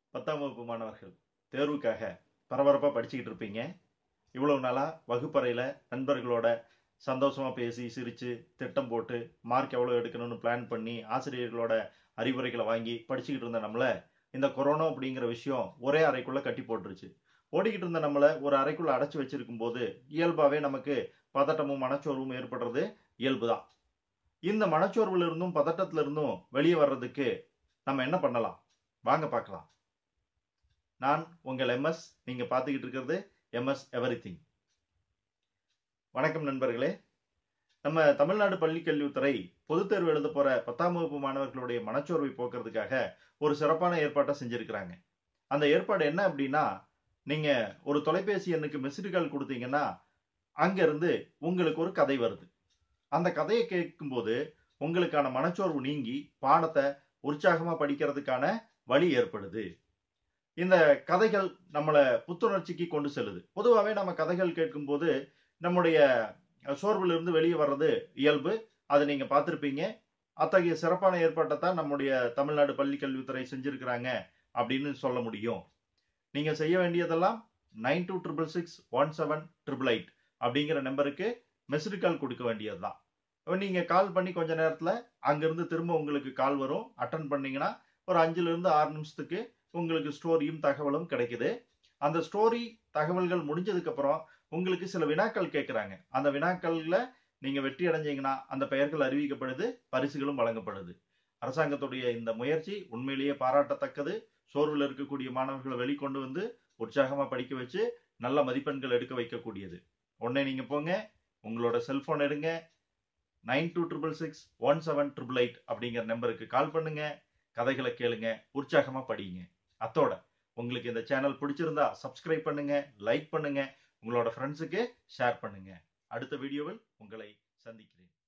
பத்தாம் வகுப்பு மாணவர்கள் தேர்வுக்காக பரபரப்பாக படிச்சுக்கிட்டு இருப்பீங்க இவ்வளவு நாளாக வகுப்பறையில் நண்பர்களோட சந்தோஷமாக பேசி சிரித்து திட்டம் போட்டு மார்க் எவ்வளோ எடுக்கணும்னு பிளான் பண்ணி ஆசிரியர்களோட அறிவுரைகளை வாங்கி படிச்சுக்கிட்டு இருந்த நம்மளை இந்த கொரோனா அப்படிங்கிற விஷயம் ஒரே அறைக்குள்ளே கட்டி போட்டுருச்சு ஓடிக்கிட்டு இருந்த நம்மளை ஒரு அறைக்குள்ளே அடைச்சி வச்சிருக்கும் போது இயல்பாகவே நமக்கு பதட்டமும் மனச்சோர்வும் ஏற்படுறது இயல்பு தான் இந்த மனச்சோர்வுல இருந்தும் பதட்டத்துல இருந்தும் வெளியே வர்றதுக்கு நம்ம என்ன பண்ணலாம் வாங்க பார்க்கலாம் நான் உங்கள் எம்எஸ் நீங்க பார்த்துக்கிட்டு இருக்கிறது எம்எஸ் எவ்ரி வணக்கம் நண்பர்களே நம்ம தமிழ்நாடு பள்ளி கல்வித்துறை பொதுத் தேர்வு எழுத போற பத்தாம் வகுப்பு மாணவர்களுடைய மனச்சோர்வை போக்குறதுக்காக ஒரு சிறப்பான ஏற்பாட்டை செஞ்சிருக்கிறாங்க அந்த ஏற்பாடு என்ன அப்படின்னா நீங்க ஒரு தொலைபேசி எண்ணுக்கு மிஸ்டு கால் கொடுத்தீங்கன்னா அங்க இருந்து உங்களுக்கு ஒரு கதை வருது அந்த கதையை கேட்கும்போது உங்களுக்கான மனச்சோர்வு நீங்கி பாடத்தை உற்சாகமா படிக்கிறதுக்கான வழி ஏற்படுது இந்த கதைகள் நம்மளை புத்துணர்ச்சிக்கு கொண்டு செல்லுது பொதுவாகவே நம்ம கதைகள் கேட்கும்போது நம்முடைய சோர்வுல இருந்து வெளியே வர்றது இயல்பு அதை நீங்க பார்த்துருப்பீங்க அத்தகைய சிறப்பான ஏற்பாட்டை தான் நம்முடைய தமிழ்நாடு பள்ளி கல்வித்துறை செஞ்சிருக்கிறாங்க அப்படின்னு சொல்ல முடியும் நீங்க செய்ய வேண்டியதெல்லாம் nine two triple six one seven triple eight அப்படிங்கிற நம்பருக்கு மெஸ்டு கால் கொடுக்க வேண்டியது தான் நீங்க கால் பண்ணி கொஞ்ச நேரத்துல அங்கிருந்து திரும்ப உங்களுக்கு கால் வரும் அட்டன் பண்ணீங்கன்னா ஒரு அஞ்சுல இருந்து ஆறு நிமிஷத்துக்கு உங்களுக்கு ஸ்டோரியும் தகவலும் கிடைக்குது அந்த ஸ்டோரி தகவல்கள் முடிஞ்சதுக்கு அப்புறம் உங்களுக்கு சில வினாக்கள் கேட்குறாங்க அந்த வினாக்கள்ல நீங்க வெற்றி அடைஞ்சீங்கன்னா அந்த பெயர்கள் அறிவிக்கப்படுது பரிசுகளும் வழங்கப்படுது அரசாங்கத்துடைய இந்த முயற்சி உண்மையிலேயே பாராட்டத்தக்கது சோர்வில் இருக்கக்கூடிய மாணவர்களை வெளிக்கொண்டு வந்து உற்சாகமா படிக்க வச்சு நல்ல மதிப்பெண்கள் எடுக்க வைக்கக்கூடியது உடனே நீங்க போங்க உங்களோட செல்போன் எடுங்க nine two triple six one seven triple eight அப்படிங்கிற நம்பருக்கு கால் பண்ணுங்க கதைகளை கேளுங்க உற்சாகமா படிங்க அத்தோட உங்களுக்கு இந்த சேனல் பிடிச்சிருந்தா சப்ஸ்கிரைப் பண்ணுங்க லைக் பண்ணுங்க உங்களோட ஃப்ரெண்ட்ஸுக்கு ஷேர் பண்ணுங்க அடுத்த வீடியோவில் உங்களை சந்திக்கிறேன்